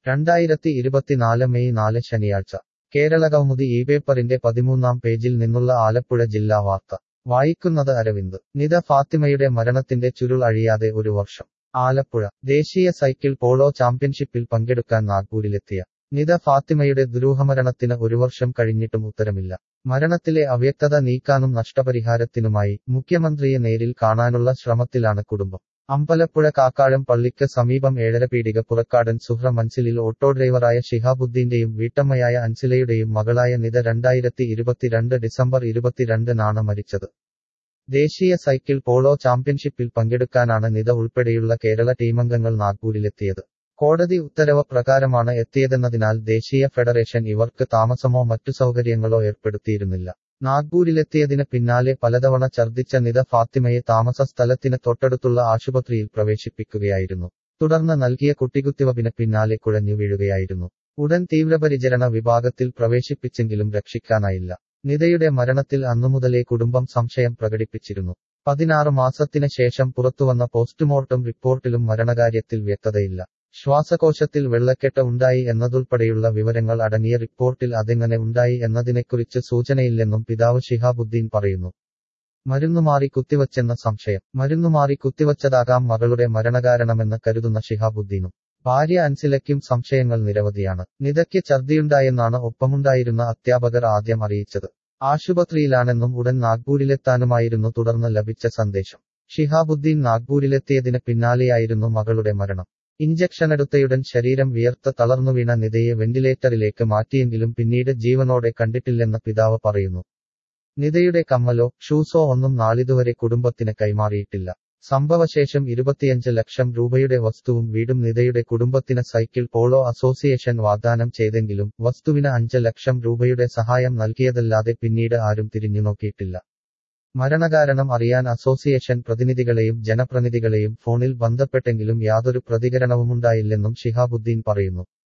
രണ്ടായിരത്തി ഇരുപത്തിനാല് മെയ് നാല് ശനിയാഴ്ച കേരളകൗമുദി ഈ പേപ്പറിന്റെ പതിമൂന്നാം പേജിൽ നിന്നുള്ള ആലപ്പുഴ ജില്ലാ വാർത്ത വായിക്കുന്നത് അരവിന്ദ് നിത ഫാത്തിമയുടെ മരണത്തിന്റെ ചുരുൾ അഴിയാതെ ഒരു വർഷം ആലപ്പുഴ ദേശീയ സൈക്കിൾ പോളോ ചാമ്പ്യൻഷിപ്പിൽ പങ്കെടുക്കാൻ നാഗ്പൂരിലെത്തിയ നിത ഫാത്തിമയുടെ ദുരൂഹമരണത്തിന് ഒരു വർഷം കഴിഞ്ഞിട്ടും ഉത്തരമില്ല മരണത്തിലെ അവ്യക്തത നീക്കാനും നഷ്ടപരിഹാരത്തിനുമായി മുഖ്യമന്ത്രിയെ നേരിൽ കാണാനുള്ള ശ്രമത്തിലാണ് കുടുംബം അമ്പലപ്പുഴ കാക്കാഴം പള്ളിക്ക് സമീപം ഏഴരപീടിക പുറക്കാടൻ സുഹ്ര മൻസിലിൽ ഓട്ടോ ഡ്രൈവറായ ഷിഹാബുദ്ദീന്റെയും വീട്ടമ്മയായ അൻസിലയുടെയും മകളായ നിത രണ്ടായിരത്തി ഇരുപത്തിരണ്ട് ഡിസംബർ ഇരുപത്തിരണ്ടിനാണ് മരിച്ചത് ദേശീയ സൈക്കിൾ പോളോ ചാമ്പ്യൻഷിപ്പിൽ പങ്കെടുക്കാനാണ് നിത ഉൾപ്പെടെയുള്ള കേരള ടീമംഗങ്ങൾ നാഗ്പൂരിലെത്തിയത് കോടതി ഉത്തരവ് പ്രകാരമാണ് എത്തിയതെന്നതിനാൽ ദേശീയ ഫെഡറേഷൻ ഇവർക്ക് താമസമോ മറ്റു സൗകര്യങ്ങളോ ഏർപ്പെടുത്തിയിരുന്നില്ല നാഗ്പൂരിലെത്തിയതിന് പിന്നാലെ പലതവണ ഛർദ്ദിച്ച നിത ഫാത്തിമയെ താമസ സ്ഥലത്തിന് തൊട്ടടുത്തുള്ള ആശുപത്രിയിൽ പ്രവേശിപ്പിക്കുകയായിരുന്നു തുടർന്ന് നൽകിയ കുട്ടികുത്തിവപ്പിന് പിന്നാലെ കുഴഞ്ഞു വീഴുകയായിരുന്നു ഉടൻ തീവ്രപരിചരണ വിഭാഗത്തിൽ പ്രവേശിപ്പിച്ചെങ്കിലും രക്ഷിക്കാനായില്ല നിതയുടെ മരണത്തിൽ അന്നുമുതലേ കുടുംബം സംശയം പ്രകടിപ്പിച്ചിരുന്നു പതിനാറ് മാസത്തിന് ശേഷം പുറത്തുവന്ന പോസ്റ്റ്മോർട്ടം റിപ്പോർട്ടിലും മരണകാര്യത്തിൽ വ്യക്തതയില്ല ശ്വാസകോശത്തിൽ വെള്ളക്കെട്ട് ഉണ്ടായി എന്നതുൾപ്പെടെയുള്ള വിവരങ്ങൾ അടങ്ങിയ റിപ്പോർട്ടിൽ അതെങ്ങനെ ഉണ്ടായി എന്നതിനെക്കുറിച്ച് സൂചനയില്ലെന്നും പിതാവ് ഷിഹാബുദ്ദീൻ പറയുന്നു മരുന്നുമാറി കുത്തിവച്ചെന്ന സംശയം മരുന്നുമാറി കുത്തിവച്ചതാകാം മകളുടെ മരണകാരണമെന്ന് കരുതുന്ന ഷിഹാബുദ്ദീനും ഭാര്യ അൻസിലയ്ക്കും സംശയങ്ങൾ നിരവധിയാണ് നിതയ്ക്ക് ഛർദിയുണ്ടായെന്നാണ് ഒപ്പമുണ്ടായിരുന്ന അധ്യാപകർ ആദ്യം അറിയിച്ചത് ആശുപത്രിയിലാണെന്നും ഉടൻ നാഗ്പൂരിലെത്താനുമായിരുന്നു തുടർന്ന് ലഭിച്ച സന്ദേശം ഷിഹാബുദ്ദീൻ നാഗ്പൂരിലെത്തിയതിന് പിന്നാലെയായിരുന്നു മകളുടെ മരണം ഇഞ്ചക്ഷനെടുത്തയുടൻ ശരീരം വിയർത്ത് തളർന്നു വീണ നിതയെ വെന്റിലേറ്ററിലേക്ക് മാറ്റിയെങ്കിലും പിന്നീട് ജീവനോടെ കണ്ടിട്ടില്ലെന്ന് പിതാവ് പറയുന്നു നിതയുടെ കമ്മലോ ഷൂസോ ഒന്നും നാളിതുവരെ കുടുംബത്തിന് കൈമാറിയിട്ടില്ല സംഭവശേഷം ഇരുപത്തിയഞ്ച് ലക്ഷം രൂപയുടെ വസ്തുവും വീടും നിതയുടെ കുടുംബത്തിന് സൈക്കിൾ പോളോ അസോസിയേഷൻ വാഗ്ദാനം ചെയ്തെങ്കിലും വസ്തുവിന് അഞ്ച് ലക്ഷം രൂപയുടെ സഹായം നൽകിയതല്ലാതെ പിന്നീട് ആരും തിരിഞ്ഞുനോക്കിയിട്ടില്ല മരണകാരണം അറിയാൻ അസോസിയേഷൻ പ്രതിനിധികളെയും ജനപ്രതിനിധികളെയും ഫോണിൽ ബന്ധപ്പെട്ടെങ്കിലും യാതൊരു പ്രതികരണവുമുണ്ടായില്ലെന്നും ഷിഹാബുദ്ദീൻ പറയുന്നു